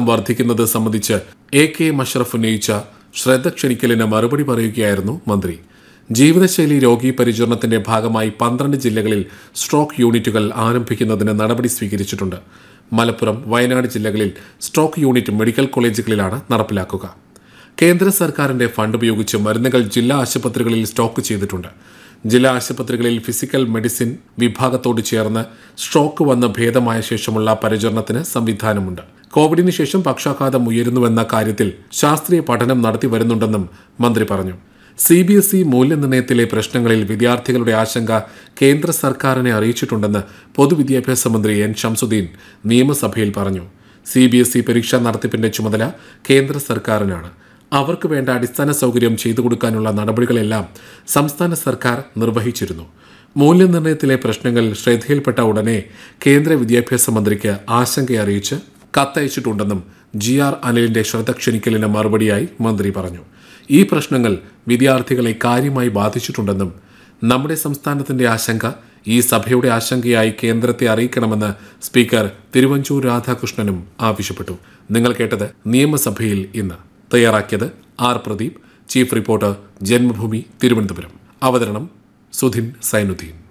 വർദ്ധിക്കുന്നത് സംബന്ധിച്ച് A K Musharaf ഉന്നയിച്ച ശ്രദ്ധ ക്ഷണിക്കലിന് മറുപടി പറയുകയായിരുന്നു മന്ത്രി ജീവിതശൈലി രോഗി പരിചരണത്തിന്റെ ഭാഗമായി പന്ത്രണ്ട് ജില്ലകളിൽ സ്ട്രോക്ക് യൂണിറ്റുകൾ ആരംഭിക്കുന്നതിന് നടപടി സ്വീകരിച്ചിട്ടുണ്ട് മലപ്പുറം വയനാട് ജില്ലകളിൽ സ്ട്രോക്ക് യൂണിറ്റ് മെഡിക്കൽ കോളേജുകളിലാണ് നടപ്പിലാക്കുക കേന്ദ്ര സർക്കാരിന്റെ ഫണ്ട് ഉപയോഗിച്ച് മരുന്നുകൾ ജില്ലാ ആശുപത്രികളിൽ സ്റ്റോക്ക് ചെയ്തിട്ടുണ്ട് ജില്ലാ ആശുപത്രികളിൽ ഫിസിക്കൽ മെഡിസിൻ വിഭാഗത്തോട് ചേർന്ന് സ്ട്രോക്ക് വന്ന് ഭേദമായ ശേഷമുള്ള പരിചരണത്തിന് സംവിധാനമുണ്ട് കോവിഡിന് ശേഷം പക്ഷാഘാതം ഉയരുന്നുവെന്ന കാര്യത്തിൽ ശാസ്ത്രീയ പഠനം നടത്തി വരുന്നുണ്ടെന്നും മന്ത്രി പറഞ്ഞു സി ബി എസ് ഇ മൂല്യനിർണ്ണയത്തിലെ പ്രശ്നങ്ങളിൽ വിദ്യാർത്ഥികളുടെ ആശങ്ക കേന്ദ്ര സർക്കാരിനെ അറിയിച്ചിട്ടുണ്ടെന്ന് പൊതുവിദ്യാഭ്യാസ മന്ത്രി എൻ ഷംസുദ്ദീൻ നിയമസഭയിൽ പറഞ്ഞു സി ബി എസ് ഇ പരീക്ഷാ നടത്തിപ്പിന്റെ ചുമതല കേന്ദ്ര സർക്കാരിനാണ് അവർക്ക് വേണ്ട അടിസ്ഥാന സൗകര്യം ചെയ്തു കൊടുക്കാനുള്ള നടപടികളെല്ലാം സംസ്ഥാന സർക്കാർ നിർവഹിച്ചിരുന്നു മൂല്യനിർണ്ണയത്തിലെ പ്രശ്നങ്ങൾ ശ്രദ്ധയിൽപ്പെട്ട ഉടനെ കേന്ദ്ര വിദ്യാഭ്യാസ മന്ത്രിക്ക് ആശങ്ക അറിയിച്ച് കത്തയച്ചിട്ടുണ്ടെന്നും ജി ആർ അനിലിന്റെ ശ്രദ്ധ ക്ഷണിക്കലിന് മറുപടിയായി മന്ത്രി പറഞ്ഞു ഈ പ്രശ്നങ്ങൾ വിദ്യാർത്ഥികളെ കാര്യമായി ബാധിച്ചിട്ടുണ്ടെന്നും നമ്മുടെ സംസ്ഥാനത്തിന്റെ ആശങ്ക ഈ സഭയുടെ ആശങ്കയായി കേന്ദ്രത്തെ അറിയിക്കണമെന്ന് സ്പീക്കർ തിരുവഞ്ചൂർ രാധാകൃഷ്ണനും ആവശ്യപ്പെട്ടു നിങ്ങൾ കേട്ടത് നിയമസഭയിൽ ഇന്ന് തയ്യാറാക്കിയത് R Pradeep chief reporter Janmabhumi Thiruvananthapuram അവതരണം സുധിൻ സൈനുദ്ദീൻ